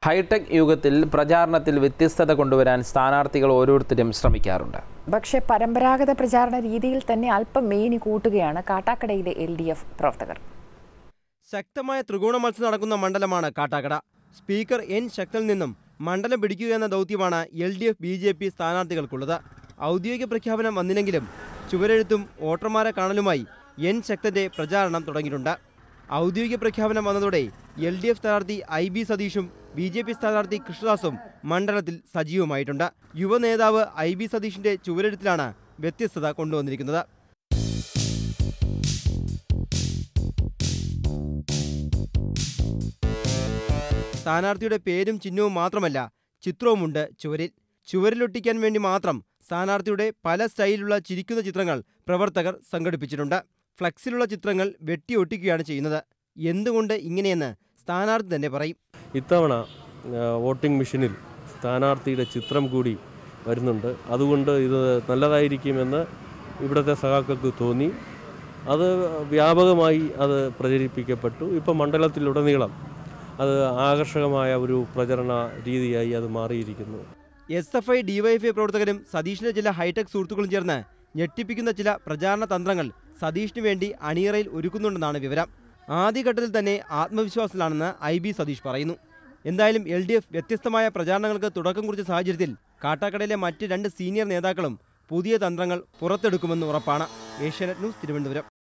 hi tech യുഗത്തിൽ പ്രചാരണത്തിൽ വ്യത്യസ്തത കൊണ്ടുവരാൻ സ്ഥാനാർത്ഥികൾ ഓരോരുത്തരും ശ്രമിക്കാറുണ്ട് പക്ഷേ പരമ്പരാഗത പ്രചാരണ രീതിയിൽ തന്നെ അല്പം മേനി കൂട്ടുകയാണ് കാട്ടാക്കടയിലെ എൽ ഡി എഫ് പ്രവർത്തകർ ശക്തമായ ത്രികോണ മത്സരം നടക്കുന്ന മണ്ഡലമാണ് കാട്ടാക്കട സ്പീക്കർ എൻ ശക്തനിൽ നിന്നും മണ്ഡലം പിടിക്കുക എന്ന ദൗത്യമാണ് L D F B J P സ്ഥാനാർത്ഥികൾക്കുള്ളത് ഔദ്യോഗിക പ്രഖ്യാപനം വന്നില്ലെങ്കിലും ചുവരെഴുത്തും വോട്ടർമാരെ കാണലുമായി എൻ ശക്തന്റെ പ്രചാരണം തുടങ്ങിയിട്ടുണ്ട് ഔദ്യോഗിക പ്രഖ്യാപനം വന്നതോടെ എൽ ഡി എഫ് സ്ഥാനാർത്ഥി ഐ ബി സതീഷും ബി ജെ പി സ്ഥാനാർത്ഥി കൃഷ്ണദാസും മണ്ഡലത്തിൽ സജീവമായിട്ടുണ്ട് യുവ നേതാവ് ഐ ബി സതീഷിന്റെ ചുവരെഴുത്തിലാണ് വ്യത്യസ്തത കൊണ്ടുവന്നിരിക്കുന്നത് സ്ഥാനാർത്ഥിയുടെ പേരും ചിഹ്നവും മാത്രമല്ല ചിത്രവുമുണ്ട് ചുവരിൽ ചുവരിലൊട്ടിക്കാൻ വേണ്ടി മാത്രം സ്ഥാനാർത്ഥിയുടെ പല സ്റ്റൈലിലുള്ള ചിരിക്കുന്ന ചിത്രങ്ങൾ പ്രവർത്തകർ സംഘടിപ്പിച്ചിട്ടുണ്ട് ഫ്ലക്സിലുള്ള ചിത്രങ്ങൾ വെട്ടി ഒട്ടിക്കുകയാണ് ചെയ്യുന്നത് എന്തുകൊണ്ട് ഇങ്ങനെയെന്ന് സ്ഥാനാർത്ഥി തന്നെ പറയും ഇത്തവണ ആ, വോട്ടിംഗ് മെഷീനിൽ സ്ഥാനാർത്ഥിയുടെ ചിത്രം കൂടി വരുന്നുണ്ട് അതുകൊണ്ട് ഇത് നല്ലതായിരിക്കുമെന്ന് ഇവിടുത്തെ സഖാക്കൾക്ക് തോന്നി അത് വ്യാപകമായി അത് പ്രചരിപ്പിക്കപ്പെട്ടു ഇപ്പോൾ മണ്ഡലത്തിലുടനീളം അത് ആകർഷകമായ ഒരു പ്രചരണ രീതിയായി അത് മാറിയിരിക്കുന്നു എസ് എഫ് ഐ ഡിവൈഎഫ്ഐ പ്രവർത്തകരും സതീഷിന്റെ ചില ഹൈടെക് സുഹൃത്തുക്കളും ചേർന്ന് ഞെട്ടിപ്പിക്കുന്ന ചില പ്രചാരണ തന്ത്രങ്ങൾ സതീഷിന് വേണ്ടി അണിയറയിൽ ഒരുക്കുന്നുണ്ടെന്നാണ് വിവരം ആദ്യഘട്ടത്തിൽ തന്നെ ആത്മവിശ്വാസത്തിലാണെന്ന് ഐ ബി സതീഷ് പറയുന്നു എന്തായാലും എൽ ഡി എഫ് വ്യത്യസ്തമായ പ്രചാരണങ്ങൾക്ക് തുടക്കം കുറിച്ച സാഹചര്യത്തിൽ കാട്ടാക്കടയിലെ മറ്റ് രണ്ട് സീനിയർ നേതാക്കളും പുതിയ തന്ത്രങ്ങൾ പുറത്തെടുക്കുമെന്ന് ഉറപ്പാണ് ഏഷ്യാനെറ്റ് ന്യൂസ് തിരുവനന്തപുരം